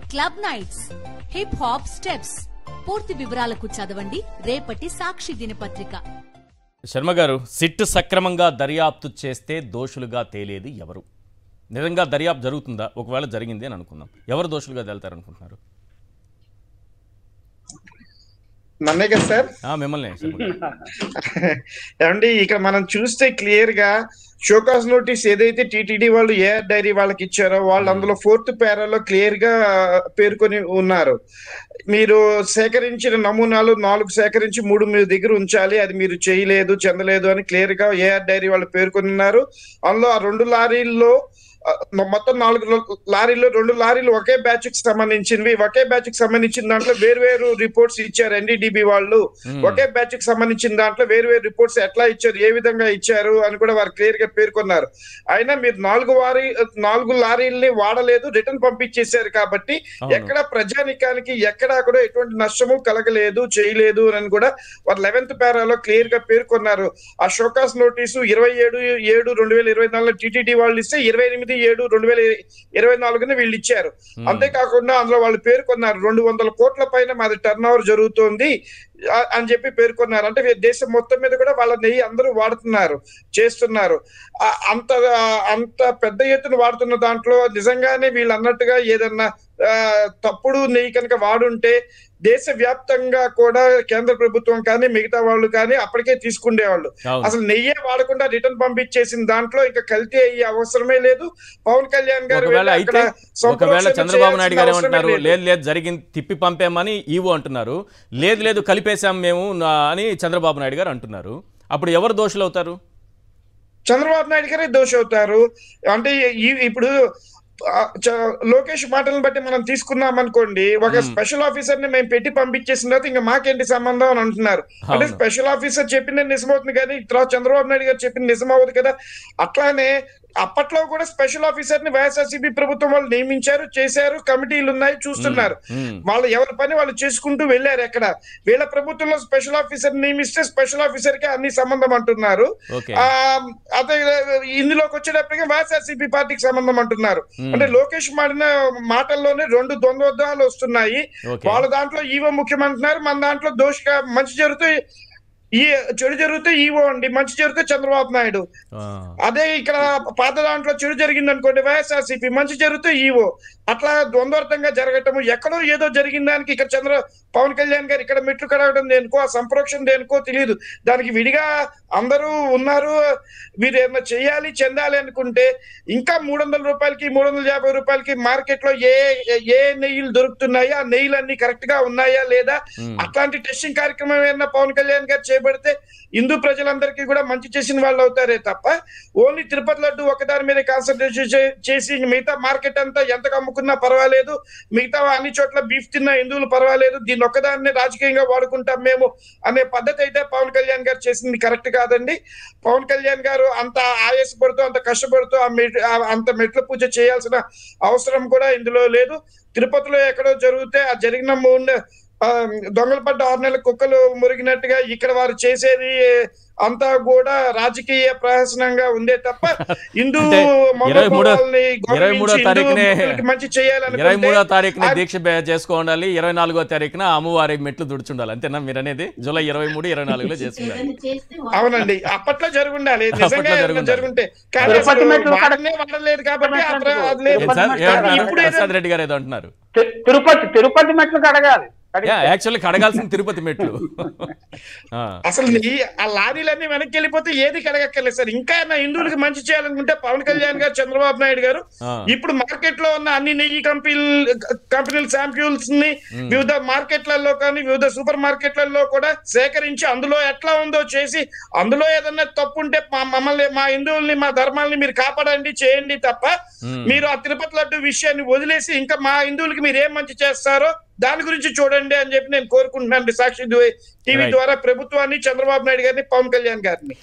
Club nights hip hop steps పూర్తి వివరాలకు చదవండి రేపటి సాక్షి దినపత్రిక శర్మ గారు సిట్ సక్రమంగా దర్యాప్తు చేస్తే దోషులుగా తేలేది ఎవరు నిజంగా దర్యాప్తు జరుగుతుందా ఒకవేళ జరిగింది అని అనుకుందాం ఎవరు దోషులుగా తేలుతారనుకుంటున్నారు నన్నే కదా సార్ ఆ, మిమ్మల్ని శర్మ గారు. ఏమండి ఇక్కడ మనం చూస్తే క్లియర్ గా షోకాస్ నోటీస్ ఏదైతే టీటీడీ వాళ్ళు ఏఆర్ డైరీ వాళ్ళకి ఇచ్చారో వాళ్ళు అందులో ఫోర్త్ పేరాలో క్లియర్ గా పేర్కొని ఉన్నారు మీరు సేకరించిన నమూనాలు నాలుగు సేకరించి మూడు మీ దగ్గర ఉంచాలి అది మీరు చేయలేదు చెందలేదు అని క్లియర్ గా ఏఆర్ డైరీ వాళ్ళు పేర్కొని ఉన్నారు అందులో ఆ రెండు లారీల్లో ఆ, మొత్తం నాలుగు లో- లారీలు రెండు లారీలు ఒకే బ్యాచ్ కి సంబంధించినవి ఒకే బ్యాచ్ కి సంబంధించిన దాంట్లో వేరు వేరు రిపోర్ట్స్ ఇచ్చారు ఎన్డీడీబీ వాళ్ళు Hmm. ఒకే బ్యాచ్ కి సంబంధించిన దాంట్లో వేరు వేరు రిపోర్ట్స్ ఎట్లా ఇచ్చారు ఏ విధంగా ఇచ్చారు అని కూడా వారు క్లియర్ గా పేర్కొన్నారు అయినా మీరు నాలుగు వారి నాలుగు లారీల్ని వాడలేదు రిటర్న్ పంపించేశారు కాబట్టి అవును. ఎక్కడ ప్రజానికానికి ఎక్కడా కూడా ఎటువంటి నష్టము కలగలేదు చేయలేదు అని కూడా వారు లెవెన్త్ పేరాలో క్లియర్ గా పేర్కొన్నారు ఆ షోకాస్ నోటీసు ఇరవై ఏడు ఏడు రెండు వేల ఇరవై నాలుగులో టీటీడీ వాళ్ళు ఇస్తే ఇరవై ఎనిమిది ఏడు రెండు వేల ఇరవై నాలుగున వీళ్ళు ఇచ్చారు Hmm. అంతేకాకుండా అందులో వాళ్ళు పేర్కొన్నారు రెండు వందల కోట్ల పైన మాది టర్న్ ఓవర్ జరుగుతోంది ఆ- అని చెప్పి పేర్కొన్నారు అంటే వీ- దేశం మొత్తం మీద కూడా వాళ్ళ నెయ్యి అందరూ వాడుతున్నారు చేస్తున్నారు ఆ- అంత అంత పెద్ద ఎత్తున వాడుతున్న దాంట్లో నిజంగానే వీళ్ళు అన్నట్టుగా ఏదన్నా ఆ, తప్పుడు నెయ్యి కనుక వాడుంటే దేశ వ్యాప్తంగా కూడా కేంద్ర ప్రభుత్వం కానీ మిగతా వాళ్ళు కానీ అప్పటికే తీసుకుండేవాళ్ళు అవును అసలు నెయ్యే వాడకుండా రిటర్న్ పంపించేసిన దాంట్లో ఇంకా కల్తీ అయ్యే అవసరమే లేదు పవన్ కళ్యాణ్ గారు ఒకవేళ వెళ్ళి అయితే అక్కడ ఒకవేళ సంప్రోక్షణ చంద్రబాబు నాయుడు గారు చేయాల్సిన ఏమంటున్నారు అవసరమే లేదు. లేదు లేదు జరిగింది తిప్పి పంపామని ఈవో అంటున్నారు లేదు లేదు కలిపేశాం మేము నా- అని చంద్రబాబు నాయుడు గారు అంటున్నారు అప్పుడు ఎవరు దోషులు అవుతారు చంద్రబాబు నాయుడు గారే దోషి అవుతారు అంటే ఈ- ఇప్పుడు ఆ, చ- లోకేష్ మాటలను బట్టి మనం తీసుకున్నాం అనుకోండి ఒక స్పెషల్ ఆఫీసర్ ని మేము పెట్టి పంపించేసిన తర్వాత ఇంకా మాకేంటి సంబంధం అని అంటున్నారు అంటే అవును. స్పెషల్ ఆఫీసర్ చెప్పింది నిజమవుతుంది కానీ తర్వాత చంద్రబాబు నాయుడు గారు చెప్పింది నిజమవుతుంది కదా అట్లానే అప్పట్లో కూడా స్పెషల్ ఆఫీసర్ ని వైఎస్ఆర్సీపీ ప్రభుత్వం వాళ్ళు నియమించారు చేశారు కమిటీలు ఉన్నాయి చూస్తున్నారు మ్మ్. వాళ్ళు ఎవరి పని వాళ్ళు చేసుకుంటూ వెళ్ళారు ఎక్కడ వీళ్ళ ప్రభుత్వంలో స్పెషల్ ఆఫీసర్ నియమిస్తే స్పెషల్ ఆఫీసర్ కి అన్ని సంబంధం అంటున్నారు ఓకే ఆ అదే ఇందులోకి వచ్చేటప్పటికి వైఎస్ఆర్సీపీ పార్టీకి సంబంధం అంటున్నారు మ్మ్. అంటే లోకేష్ మాడిన మాటల్లోనే రెండు ద్వంద్వద్వాలు వస్తున్నాయి ఓకే వాళ్ళ దాంట్లో ఈవో ముఖ్యమంటున్నారు మన దాంట్లో దోషిగా మంచి జరిగితే ఈ చెడు జరిగితే ఈవో అండి మంచి జరిగితే చంద్రబాబు నాయుడు ఆ. అదే ఇక్కడ పాత దాంట్లో చెడు జరిగింది అనుకోండి వైఎస్ఆర్సీపీ మంచి జరిగితే ఈవో అట్లా ద్వంద్వార్థంగా జరగటము ఎక్కడో ఏదో జరిగిన దానికి ఇక్కడ చంద్ర పవన్ కళ్యాణ్ గారు ఇక్కడ మెట్లు కడగడం దేనికో ఆ సంప్రోక్షణ దేనికో తెలియదు దానికి విడిగా అందరూ ఉన్నారు మీరు ఏమైనా చేయాలి చెందాలి అనుకుంటే ఇంకా మూడు వందల రూపాయలకి మూడు వందల యాభై రూపాయలకి మార్కెట్ లో ఏ ఏ నెయ్యిలు దొరుకుతున్నాయి ఆ నెయ్యిలు అన్ని కరెక్ట్ గా ఉన్నాయా లేదా మ్మ్. అట్లాంటి టెస్టింగ్ కార్యక్రమం ఏమన్నా పవన్ కళ్యాణ్ గారు చేపడితే హిందూ ప్రజలందరికీ కూడా మంచి చేసిన వాళ్ళు అవుతారే తప్ప ఓన్లీ తిరుపతి లడ్డు ఒకదాని మీద కాన్సన్ట్రేషన్ చేసి ఇంక మిగతా మార్కెట్ అంతా ఎంతకు అమ్ముకున్నా పర్వాలేదు మిగతా అన్ని చోట్ల బీఫ్ తిన్న హిందువులు పర్వాలేదు దీన్ని ఒక్కదాన్ని రాజకీయంగా వాడుకుంటాం మేము అనే పద్ధతి అయితే పవన్ కళ్యాణ్ గారు చేసింది కరెక్ట్ కాదండి పవన్ కళ్యాణ్ గారు అంత ఆయాసపడుతూ అంత కష్టపడుతూ ఆ మెట్- ఆ- అంత మెట్ల పూజ చేయాల్సిన అవసరం కూడా ఇందులో లేదు తిరుపతిలో ఎక్కడో జరిగితే ఆ జరిగిన మూడు ఆ, దొంగలు పడ్డ ఆరు నెలల కుక్కలు మురిగినట్టుగా ఇక్కడ వారు చేసేది అంతా కూడా రాజకీయ ప్రహసనంగా ఉందే తప్ప హిందూ అంటే ఇరవై మూడో- మనోభావాల్ని ఇరవై మూడో గౌరవించి హిందూ తారీఖునే భక్తులకి మంచి చేయాలనుకుంటే ఇరవై మూడో తారీఖున ఆ- దీక్ష బే- చేసుకోవాలి ఇరవై నాలుగో తారీఖున అమ్మవారి మెట్లు దుడుచుండాలి అంతేనా మీరు అనేది జూలై ఇరవై మూడు ఇరవై నాలుగులో చేస్తుండాలి అవునండి అప్పట్లో జరుగుండాలి అప్పట్లో నిజంగా ఏదైనా జరుగుండాలి. జరుగుంటే కానీ తిరుపతి అసలు మెట్లు కడ- వాడనే వాడలేదు కాబట్టి అത്ര అది లేదు. ఏం సార్ తిరుపతి ఏమంటున్నారు? ఇప్పుడు ఏదో- ప్రసాద్ రెడ్డి గారు ఏదో అంటున్నారు తి- తిరుపతి తిరుపతి మెట్లు కడగాలి కడిగితే. యాక్చువల్లీ కడగాల్సిన తిరుపతి మెట్లు ఆ, అసలు ఈ ఆ లారీలన్నీ వెనక్కి వెళ్ళిపోతే ఏది కడగక్కర్లేదు సార్ ఇంకా నా హిందువులకి మంచి చేయాలనుకుంటే పవన్ కళ్యాణ్ గారు చంద్రబాబు నాయుడు గారు ఆ. ఇప్పుడు మార్కెట్ లో ఉన్న అన్ని నెయ్యి కంపెనీలు కంపెనీల శాంప్యూల్స్ ని వివిధ మార్కెట్లలో కానీ వివిధ సూపర్ మార్కెట్లలో కూడా సేకరించి అందులో ఎట్లా ఉందో చేసి అందులో ఏదన్నా తప్పు ఉంటే మా మమ్మల్ని మా హిందువుల్ని మా ధర్మాల్ని మీరు కాపాడండి చేయండి తప్ప మ్మ్. మీరు ఆ తిరుపతి లడ్డు విషయాన్ని వదిలేసి ఇంకా మా హిందువులకి మీరు ఏం మంచి చేస్తారో దాని గురించి చూడండి అని చెప్పి నేను కోరుకుంటున్నాను సాక్షి టీవీ Right. ద్వారా ప్రభుత్వాన్ని చంద్రబాబు నాయుడు గారిని పవన్ కళ్యాణ్ గారిని